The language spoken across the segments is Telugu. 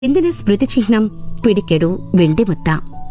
చెందిన స్మృతి చిహ్నం పిడికెడు వెండి ముద్ద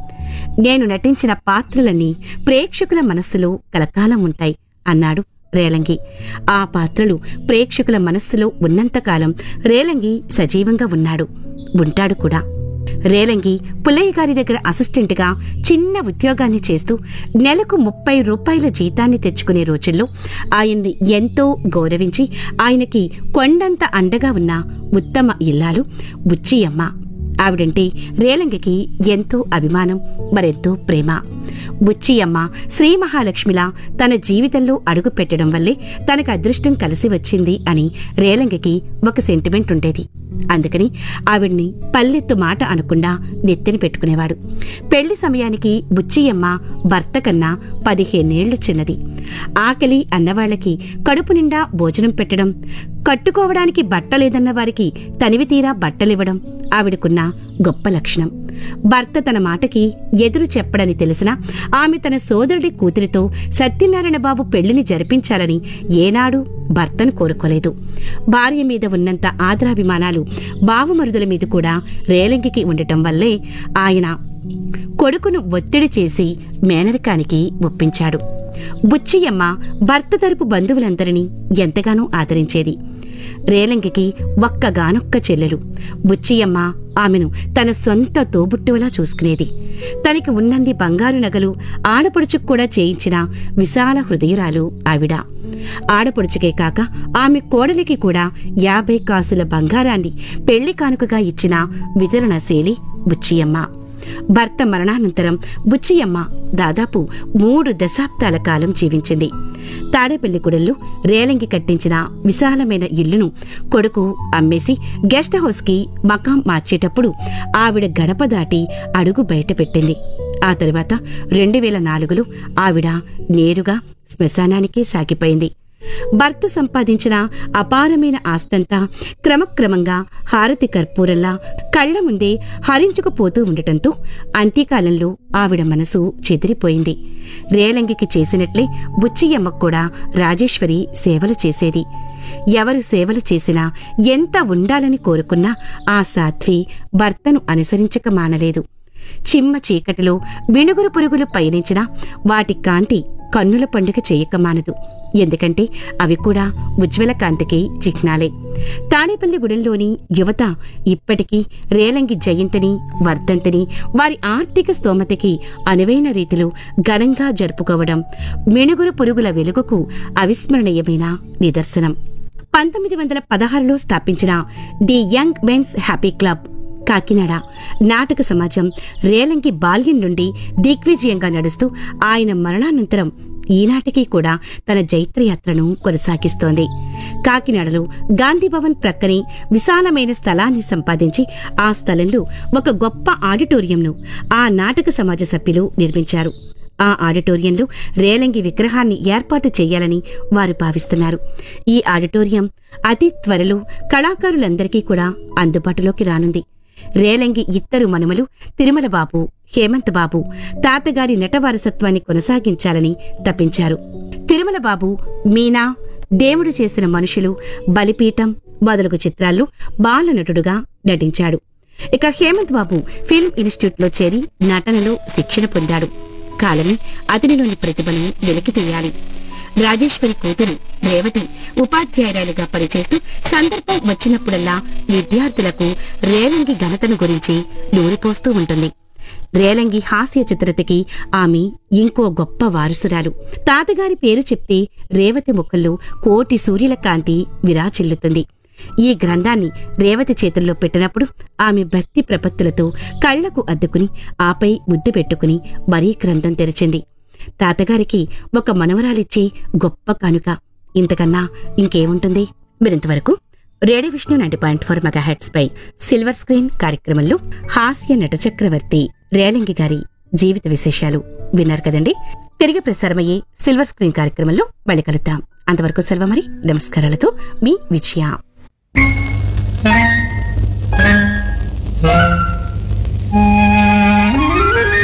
నేను నటించిన పాత్రలన్నీ ప్రేక్షకుల మనస్సులో కలకాలం ఉంటాయి అన్నాడు రేలంగి ఆ పాత్రలు ప్రేక్షకుల మనస్సులో ఉన్నంతకాలం రేలంగి సజీవంగా ఉన్నాడు ఉంటాడు కూడా రేలంగి పుల్లయ్య గారి దగ్గర అసిస్టెంట్గా చిన్న ఉద్యోగాన్ని చేస్తూ నెలకు ముప్పై రూపాయల జీతాన్ని తెచ్చుకునే రోజుల్లో ఆయన్ని ఎంతో గౌరవించి ఆయనకి కొండంత అండగా ఉన్న ఉత్తమ ఇల్లాలు బుచ్చియమ్మ ఆవిడంటే రేలంగికి ఎంతో అభిమానం మరెంతో ప్రేమ బుచ్చియమ్మ శ్రీ మహాలక్ష్మిలా తన జీవితంలో అడుగు పెట్టడం వల్లే తనకు అదృష్టం కలిసి వచ్చింది అని రేలంగికి ఒక సెంటిమెంట్ ఉండేది అందుకని ఆవిడ్ని పల్లెత్తు మాట అనకుండా నెత్తిన పెట్టుకునేవాడు పెళ్లి సమయానికి బుచ్చియమ్మ భర్త కన్నా పదిహేనేళ్లు చిన్నది ఆకలి అన్నవాళ్లకి కడుపు నిండా భోజనం పెట్టడం కట్టుకోవడానికి బట్టలేదన్న వారికి తనివి తీరా బట్టలివ్వడం ఆవిడకున్న గొప్ప లక్షణం భర్త తన మాటకి ఎదురు చెప్పడని తెలిసినా ఆమె తన సోదరుడి కూతురితో సత్యనారాయణ బాబు పెళ్లిని జరిపించాలని ఏనాడు భర్తను కోరుకోలేదు భార్య మీద ఉన్నంత ఆదరాభిమానాలు బావమరుదుల మీద కూడా రేలంగికి ఉండటం వల్లే ఆయన కొడుకును ఒత్తిడి చేసి మేనరికానికి ఒప్పించాడు బుచ్చియమ్మ భర్త తరపు బంధువులందరినీ ఎంతగానో ఆదరించేది రేలంగికి ఒక్కగానొక్క చెల్లెలు బుచ్చియమ్మ ఆమెను తన సొంత తోబుట్టువలా చూసుకునేది తనకి ఉన్నన్ని బంగారు నగలు ఆడపడుచుకు కూడా చేయించిన విశాల హృదయురాలు ఆవిడ ఆడపడుచుకే కాక ఆమె కోడలికి కూడా యాభై కాసుల బంగారాన్ని పెళ్లి కానుకగా ఇచ్చిన వితరణశీలి బుచ్చియమ్మ భర్త మరణానంతరం బుచ్చియమ్మ దాదాపు మూడు దశాబ్దాల కాలం జీవించింది తాడేపల్లిగూడెల్లో రేలంగి కట్టించిన విశాలమైన ఇల్లును కొడుకు అమ్మేసి గెస్ట్ హౌస్కి మకాం మార్చేటప్పుడు ఆవిడ గడప దాటి అడుగు బయట పెట్టింది ఆ తరువాత రెండు వేల నాలుగులో ఆవిడ నేరుగా శ్మశానానికే సాగిపోయింది భర్త సంపాదించిన అపారమైన ఆస్తంతా క్రమక్రమంగా హారతి కర్పూరంలా కళ్ల ముందే హరించుకుపోతూ ఉండటంతో అంత్యకాలంలో ఆవిడ మనసు చెదిరిపోయింది రేలంగికి చేసినట్లే బుచ్చియమ్మకు కూడా రాజేశ్వరి సేవలు చేసేది ఎవరు సేవలు చేసినా ఎంత ఉండాలని కోరుకున్నా ఆ సాధ్వి భర్తను అనుసరించక మానలేదు చిమ్మ చీకటిలో మిణుగురు పురుగులు పయనించినా వాటి కాంతి కన్నుల పండుగ చేయక మానదు ఎందుకంటే అవి కూడా ఉజ్వల కాంతికి చిహ్నాలే తాడేపల్లి గుడెంలోని యువత ఇప్పటికీ రేలంగి జయంతిని వర్ధంతిని వారి ఆర్థిక స్తోమతకి అనువైన రీతిలో ఘనంగా జరుపుకోవడం మిణుగురు పురుగుల వెలుగుకు అవిస్మరణీయమైన నిదర్శనం పంతొమ్మిది వందల పదహారులో స్థాపించిన the young men's happy club Kakinada నాటక సమాజం రేలంకి బాల్యం నుండి దిగ్విజయంగా నడుస్తూ ఆయన మరణానంతరం ఈనాటికి కూడా తన జైత్రయాత్రను కొనసాగిస్తోంది కాకినాడలో గాంధీభవన్ ప్రక్కనే విశాలమైన స్థలాన్ని సంపాదించి ఆ స్థలంలో ఒక గొప్ప ఆడిటోరియంను ఆ నాటక సమాజ సభ్యులు నిర్మించారు ఆ ఆడిటోరియంలో రేలంగి విగ్రహాన్ని ఏర్పాటు చేయాలని వారు భావిస్తున్నారు ఈ ఆడిటోరియం అతి త్వరలో కళాకారులందరికీ కూడా అందుబాటులోకి రానుంది రేలంగి ఇద్దరు మనుమలు తిరుమల బాబు హేమంత్ బాబు తాతగారి నట వారసత్వాన్ని కొనసాగించాలని తప్పించారు తిరుమల బాబు మీనా దేవుడు చేసిన మనుషులు బలిపీఠం మొదలగు చిత్రాల్లో బాలనటుడుగా నటించాడు ఇక హేమంత్ బాబు ఫిల్మ్ ఇన్స్టిట్యూట్లో చేరి నటనలో శిక్షణ పొందాడు కాలమే అతనిలోని ప్రతిభను వెలికి తీయాలి రాజేశ్వరి కూతురు రేవతి ఉపాధ్యాయురాలుగా పనిచేస్తూ సందర్భం వచ్చినప్పుడల్లా విద్యార్థులకు రేలంగి ఘనతను గురించి నూరిపోస్తూ ఉంటుంది రేలంగి హాస్య చిత్రతకి ఆమె ఇంకో గొప్ప వారసురాలు తాతగారి పేరు చెప్తే రేవతి ముఖంలో కోటి సూర్యుల కాంతి విరాచిల్లుతుంది ఈ గ్రంథాన్ని రేవతి చేతుల్లో పెట్టినప్పుడు ఆమె భక్తి ప్రపత్తులతో కళ్లకు అద్దుకుని ఆపై ముద్దు పెట్టుకుని మరీ గ్రంథం తెరిచింది తాతగారికి ఒక మనవరాలిచ్చే గొప్ప కానుక ఇంతకన్నా ఇంకేముంటుంది మీరింతవరకు radio Vishnu ninety point four mega heads పై సిల్వర్ స్క్రీన్ కార్యక్రమంలో హాస్య నట చక్రవర్తి రేలంగి గారి జీవిత విశేషాలు విన్నారు కదండి తిరిగి ప్రసారమయ్యే సిల్వర్ స్క్రీన్ కార్యక్రమంలో మళ్ళీ కలుద్దాం అంతవరకు సెలవు మరి నమస్కారాలతో మీ విజయ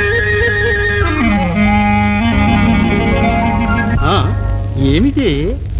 ఆ, ఏమిటి